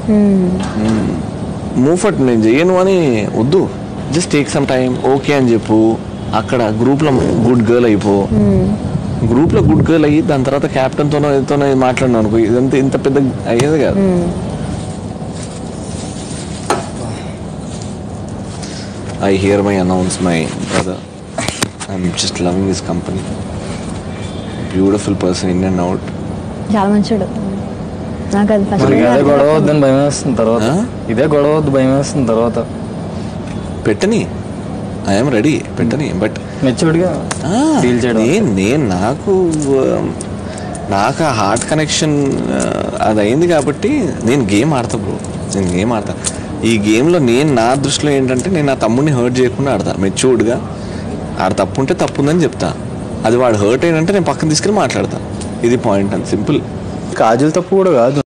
మూఫట్ నేను చేయను అని వద్దు just take some time okay అని చెప్పు అక్కడ గ్రూప్లో గుడ్ గర్ల్ అయిపో గ్రూప్లో గుడ్ గర్ల్ అయ్యి దాని తర్వాత క్యాప్టెన్తోనో ఏదోనో మాట్లాడినావు అనుకో ఇదంతా ఇంత పెద్ద అయ్యేది కాదు I hear my announce my brother I'm just loving this company beautiful person in and out చాలా మంచిడు నాకు అది ఫస్ట్ మనకి అదే గొడవ వద్దని భయం వేస్తుంది తర్వాత ఆ? ఇదే గొడవ వద్దు భయం వేస్తుంది తర్వాత పెట్టని ఐఎమ్ రెడీ పెట్టని బట్ మెచ్యూర్డ్గా డీల్ చేయడం నేను నేను నాకు ఆ, నాకు ఆ హార్ట్ కనెక్షన్ అది అయింది కాబట్టి నేను గేమ్ ఆడతా బ్రో నేను గేమ్ ఆడతా ఈ గేమ్లో నేను నా దృష్టిలో ఏంటంటే నేను నా తమ్ముడిని హర్ట్ చేయకుండా ఆడతా మెచ్యూర్డ్గా ఆడ తప్పు ఉంటే తప్పు ఉందని చెప్తా అది వాడు హర్ట్ అయ్యంటే నేను పక్కన తీసుకుని మాట్లాడతా ఇది పాయింట్ అని సింపుల్ కాజల్ తప్పు కూడా కాదు